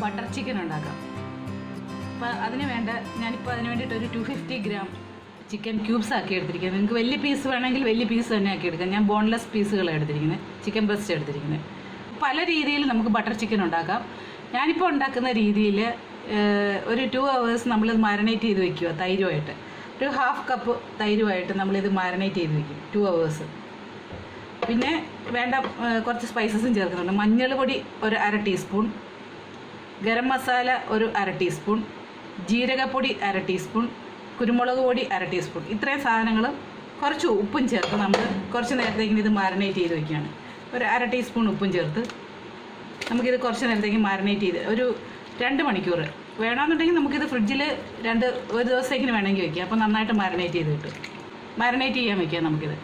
butter chicken ഉണ്ടാക്കാം അപ്പോൾ അതിന് വേണ്ട ഞാനിപ്പോൾ അതിന് വേണ്ടിയിട്ട് ഒരു two fifty gram chicken cubes ആക്കി എടുത്തിരിക്കുന്നത് നിങ്ങൾക്ക് വലിയ പീസ് വേണമെങ്കിൽ വലിയ പീസ് തന്നെ ആക്കി എടുക്കാം ഞാൻ ബോൺലെസ് പീസുകളാണ് എടുത്തിരിക്കുന്നത് ചിക്കൻ ബ്രസ്റ്റ് എടുത്തിരിക്കുന്നത് പല രീതിയിൽ നമുക്ക് ബട്ടർ ചിക്കൻ ഉണ്ടാക്കാം ഞാനിപ്പോൾ ഉണ്ടാക്കുന്ന രീതിയിൽ ഒരു ടു അവേഴ്സ് നമ്മളിത് മാരിനേറ്റ് ചെയ്ത് വെക്കുക തൈരുമായിട്ട് ഒരു ഹാഫ് കപ്പ് തൈരുമായിട്ട് നമ്മളിത് മാരിനേറ്റ് ചെയ്ത് വെക്കും ടു അവേഴ്സ് പിന്നെ വേണ്ട ആ, കുറച്ച് സ്പൈസസും ചേർക്കുന്നുണ്ട് മഞ്ഞൾ പൊടി ഒരു അര ടീസ്പൂൺ ഗരം മസാല ഒരു അര ടീസ്പൂൺ ജീരകപ്പൊടി അര ടീസ്പൂൺ കുരുമുളക് പൊടി അര ടീസ്പൂൺ ഇത്രയും സാധനങ്ങൾ കുറച്ച് ഉപ്പും ചേർത്ത് നമ്മൾ കുറച്ച് നേരത്തേക്ക് ഇത് മാരിനേറ്റ് ചെയ്ത് വെക്കുകയാണ് ഒരു അര ടീസ്പൂൺ ഉപ്പും ചേർത്ത് നമുക്കിത് കുറച്ച് നേരത്തേക്ക് മാരിനേറ്റ് ചെയ്ത് ഒരു രണ്ട് മണിക്കൂർ വേണമെന്നുണ്ടെങ്കിൽ നമുക്കിത് ഫ്രിഡ്ജിൽ രണ്ട് ഒരു ദിവസത്തേക്കിന് വേണമെങ്കിൽ വെക്കാം അപ്പോൾ നന്നായിട്ട് മാരിനേറ്റ് ചെയ്ത് കിട്ടും മാരിനേറ്റ് ചെയ്യാൻ വെക്കാം നമുക്കിത്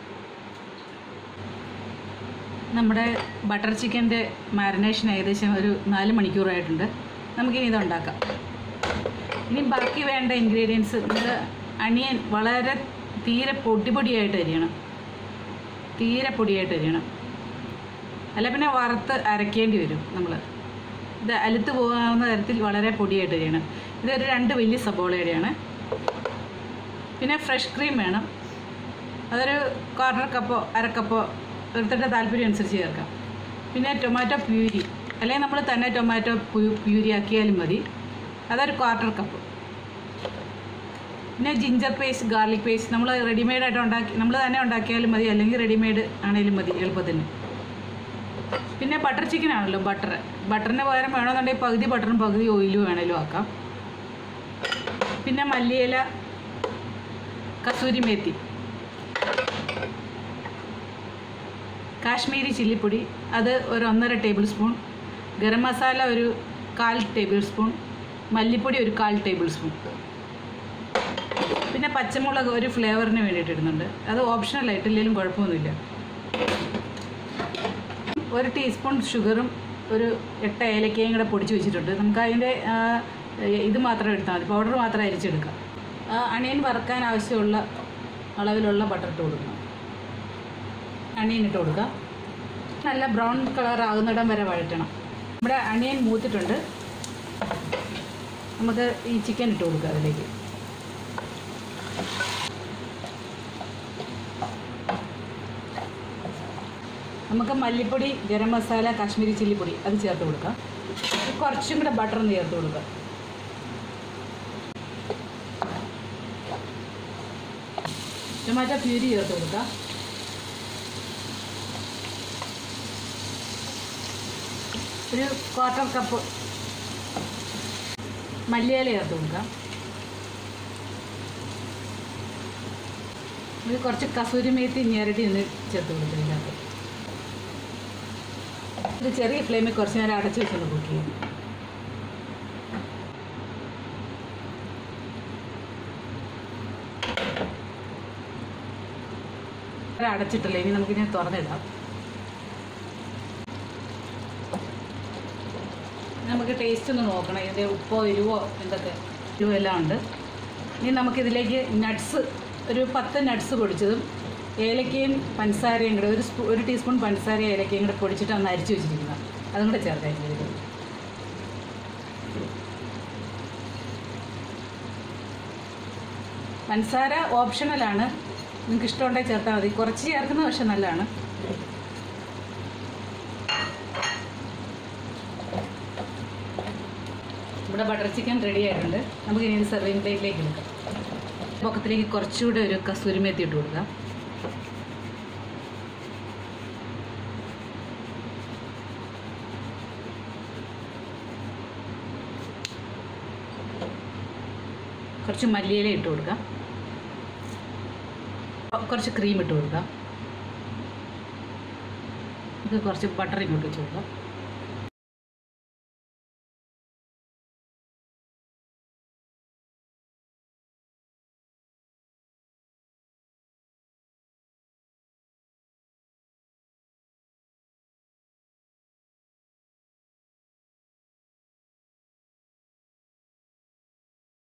നമ്മുടെ ബട്ടർ ചിക്കൻ്റെ മാരിനേഷൻ ഏകദേശം ഒരു നാല് മണിക്കൂറായിട്ടുണ്ട് നമുക്കിനി ഇത് ഉണ്ടാക്കാം ഇനി ബാക്കി വേണ്ട ഇൻഗ്രീഡിയൻസ് നമ്മൾ അണിയൻ വളരെ തീരെ പൊടി പൊടിയായിട്ട് അരിയണം തീരെ പൊടിയായിട്ട് അരിയണം അല്ല പിന്നെ വറുത്ത് അരക്കേണ്ടി വരും നമ്മൾ ഇത് അലുത്ത് പോകാവുന്ന തരത്തിൽ വളരെ പൊടിയായിട്ട് അരിയണം ഇതൊരു രണ്ട് വലിയ സബോളയുടെയാണ് പിന്നെ ഫ്രഷ് ക്രീം വേണം അതൊരു ക്വാർട്ടർ കപ്പോ അര കപ്പോ എടുത്തിട്ട് താല്പര്യം അനുസരിച്ച് ചേർക്കാം പിന്നെ ടൊമാറ്റോ പ്യൂരി അല്ലെങ്കിൽ നമ്മൾ തന്നെ ടൊമാറ്റോ പ്യൂരി ആക്കിയാലും മതി അതൊരു ക്വാർട്ടർ കപ്പ് പിന്നെ ജിഞ്ചർ പേസ്റ്റ് ഗാർലിക് പേസ്റ്റ് നമ്മൾ റെഡിമെയ്ഡ് ആയിട്ട് ഉണ്ടാക്കി നമ്മൾ തന്നെ ഉണ്ടാക്കിയാലും മതി അല്ലെങ്കിൽ റെഡിമെയ്ഡ് ആണെങ്കിലും മതി എളുപ്പത്തിന് പിന്നെ ബട്ടർ ചിക്കൻ ആണല്ലോ ബട്ടർ ബട്ടറിന് പകരം വേണമെന്നുണ്ടെങ്കിൽ പകുതി ബട്ടറും പകുതി ഓയിലും വേണേലും ആക്കാം പിന്നെ മല്ലിയില കസൂരി മേത്തി കാശ്മീരി ചില്ലിപ്പൊടി അത് ഒരു ഒന്നര ടേബിൾ സ്പൂൺ ഗരം മസാല ഒരു കാൽ ടേബിൾ സ്പൂൺ മല്ലിപ്പൊടി ഒരു കാൽ ടേബിൾ സ്പൂൺ പിന്നെ പച്ചമുളക് ഒരു ഫ്ലേവറിന് വേണ്ടിയിട്ട് ഇടുന്നുണ്ട് അത് ഓപ്ഷണൽ ആയിട്ടില്ലെങ്കിലും കുഴപ്പമൊന്നുമില്ല ഒരു ടീസ്പൂൺ ഷുഗറും ഒരു എട്ട് ഏലക്കയും കൂടെ പൊടിച്ച് വെച്ചിട്ടുണ്ട് നമുക്ക് അതിൻ്റെ ആ, ഇത് മാത്രം എടുത്താൽ മതി പൗഡർ മാത്രം അരിച്ചെടുക്കാം ആ, അണിയൻ വറുക്കാൻ ആവശ്യമുള്ള അളവിലുള്ള ബട്ടർ ഇട്ട് കൊടുക്കണം അണിയൻ ഇട്ട് കൊടുക്കാം നല്ല ബ്രൗൺ കളർ ആകുന്നിടം വരെ വഴറ്റണം ഇവിടെ അണിയൻ മൂത്തിട്ടുണ്ട് നമുക്ക് ഈ ചിക്കൻ ഇട്ട് കൊടുക്കാം അതിലേക്ക് നമുക്ക് മല്ലിപ്പൊടി ഗരം മസാല കാശ്മീരി ചില്ലിപ്പൊടി അത് ചേർത്ത് കൊടുക്കാം കുറച്ചും കൂടെ ബട്ടർ ഒന്ന് ചേർത്ത് കൊടുക്കാം ടൊമാറ്റോ പ്യൂരി ചേർത്ത് കൊടുക്കാം ഒരു ക്വാർട്ടർ കപ്പ് മല്ലിയില ചേർത്ത് കൊടുക്കാം ഇത് കുറച്ച് കസൂരി മേത്തി ഞെരടി ഒന്ന് ചേർത്ത് കൊടുക്കാം ഇതിനകത്ത് ഇത് ചെറിയ ഫ്ലെയിമിൽ കുറച്ച് നേരം അടച്ച് വെച്ചൊന്ന് കുക്ക് ചെയ്യും ഇത് അടച്ചിട്ടില്ല ഇനി നമുക്കിനി തുറന്നിടാം നമുക്ക് ടേസ്റ്റ് ഒന്ന് നോക്കണം ഇതിൻ്റെ ഉപ്പോ എരിവോ എന്തൊക്കെ എരിവോ എല്ലാം ഉണ്ട് ഇനി നമുക്കിതിലേക്ക് നട്ട്സ് ഒരു പത്ത് നട്ട്സ് പൊടിച്ചതും ഏലക്കയും പഞ്ചസാരയും കൂടെ ഒരു സ്പൂ ഒരു ടീസ്പൂൺ പഞ്ചസാര ഏലക്കയും കൂടെ പൊടിച്ചിട്ട് ഒന്ന് അരിച്ച് വെച്ചിരിക്കുന്നത് അതും കൂടെ ചേർക്കാം ഇതിലേക്ക് പഞ്ചസാര ഓപ്ഷണലാണ് നിങ്ങൾക്ക് ഇഷ്ടമുണ്ടെങ്കിൽ ചേർത്താൽ മതി കുറച്ച് ചേർക്കുന്നത് പക്ഷെ നല്ലതാണ് ഇവിടെ ബട്ടർ ചിക്കൻ റെഡി ആയിട്ടുണ്ട് നമുക്ക് ഇനി സെർവിങ് പ്ലേറ്റിലേക്ക് എടുക്കാം പൊക്കത്തിലേക്ക് കുറച്ചുകൂടെ ഒരു കസൂരി മേത്തി ഇട്ട് കൊടുക്കാം കുറച്ച് മല്ലിയില ഇട്ട് കൊടുക്കാം കുറച്ച് ക്രീം ഇട്ട് കൊടുക്കാം ഇത് കുറച്ച് ബട്ടർ ഇങ്ങോട്ട് വെച്ച് കൊടുക്കാം